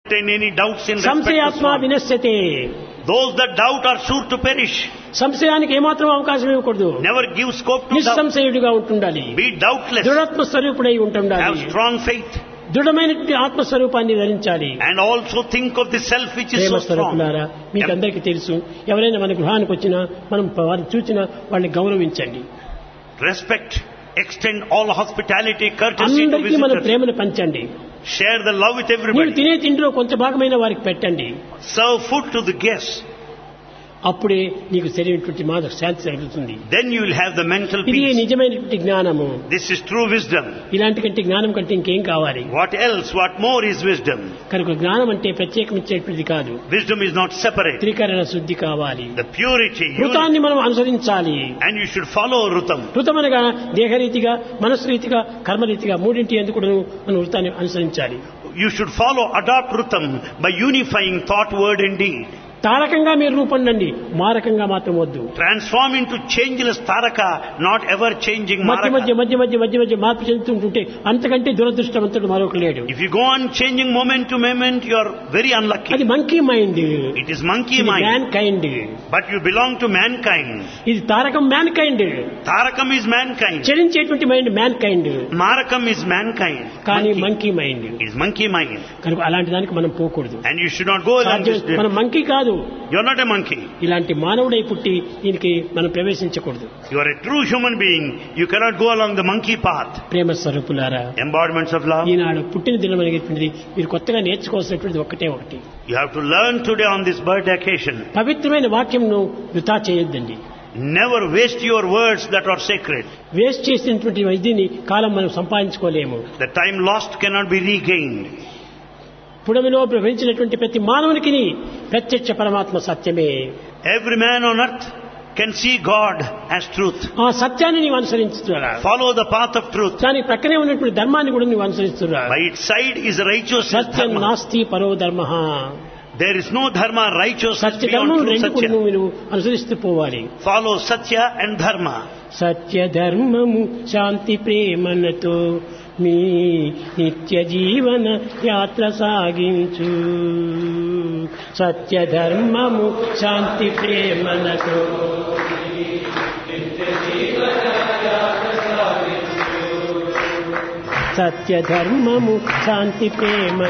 entertain any doubts in respect to సంశయాత్మ Swami. వినశ్యతే Those that doubt are sure to perish. సంశయానికి ఏమాత్రం అవకాశం ఇవ్వకూడదు Never give scope to doubt. నిస్సంశయుడిగా ఉంటుండాలి Be doubtless. దృఢాత్మ స్వరూపుడై Have ఉంటుండాలి strong faith. దృఢమైనటువంటి ఆత్మస్వరూపాన్ని ధరించాలి And also think of the self which is Prema so strong. స్వరూపులారా మీకు అందరికీ తెలుసు ఎవరైనా మన గృహానికి వచ్చినా మనం వారిని చూసినా వాళ్ళని గౌరవించండి Respect. Extend all hospitality, courtesy to అందరికీ మన visitors. ప్రేమను పంచండి Share the love with మీరు everybody. తినే తిండిలో కొంత భాగమైన వారికి పెట్టండి Serve food to the guests. అప్పుడే నీకు సరైనటువంటి మానసిక శాంతి కలుగుతుంది Then you will have the mental ఇది peace. నిజమైనటువంటి జ్ఞానము This is true wisdom. ఇలాంటి కంటే జ్ఞానం కంటే ఇంకేం కావాలి What else? What more is wisdom? కనుక జ్ఞానం అంటే ప్రత్యేకమిచ్చేటువంటిది కాదు Wisdom is not separate. త్రికరణ శుద్ధి కావాలి The purity. You, ఋతాన్ని మనం అనుసరించాలి and you should follow Rutam. ఋతం అనగా దేహరీతిగా మనస్సురీతిగా కర్మరీతిగా మూడింటి ఎందుకు మనం వృత్తాన్ని అనుసరించాలి You should follow, adopt Rutam by unifying thought, word and deed. తారకంగా మీరు రూపొందండి మారకంగా మాత్రం వద్దు Transform into changeless Taraka, not ever changing మధ్య మధ్య Maraka. మధ్య మధ్య మధ్య మధ్య మార్పు చెందుతుంటుంటే అంతకంటే దురదృష్టవంతుడు మరొక లేడు If you go on changing moment to moment, you are very unlucky. అది monkey mind It is monkey man mind. Kind But you belong to mankind. ఇది Tarakam mankind Tarakam is mankind. చలించేటువంటి mind mankind Marakam is mankind. కానీ Monkey monkey mind is monkey mind. కనుక అలాంటి దానికి మనం పోకూడదు And you should not go along this. సాధ్యం- మనం మంకీ కాదు You're not a monkey. ఇలాంటి మానవుడై పుట్టి దీనికి మనం ప్రవేశించకూడదు You are a true human being. You cannot go along the monkey path. ప్రేమ స్వరూపులారా Embodiments of love. ఈనాడు పుట్టిన దినం అనేటువంటిది మీరు కొత్తగా నేర్చుకోవాల్సినటువంటిది ఒక్కటే ఒకటి You have to learn today on this birthday occasion. పవిత్రమైన వాక్యంను వృధా చేయొద్దండి Never waste your words that are sacred. Waste చేసినటువంటి వైద్యుని కాలం మనం సంపాదించుకోలేము The time lost cannot be regained. పుడమిలో ప్రవహించినటువంటి ప్రతి మానవునికి ప్రత్యక్ష పరమాత్మ సత్యమే Every man on earth can see God as truth. ఆ సత్యాన్ని నీవు అనుసరించుతున్నా Follow the path of truth. దానికి ప్రక్కనే ఉన్నటువంటి ధర్మాన్ని కూడా నువ్వు అనుసరిస్తున్నా By its side is righteousness Satyam dharma. నాస్తి పరో ధర్మ There is no dharma, righteousness Satya beyond ధర్మం true రెండు కూడా satya. నువ్వు నువ్వు అనుసరిస్తూ పోవాలి Follow satya and dharma. సత్య ధర్మము శాంతి ప్రేమనతో మీ నిత్య జీవన యాత్ర సాగించు సత్య ధర్మము శాంతి ప్రేమనతో సత్య ధర్మము శాంతి ప్రేమ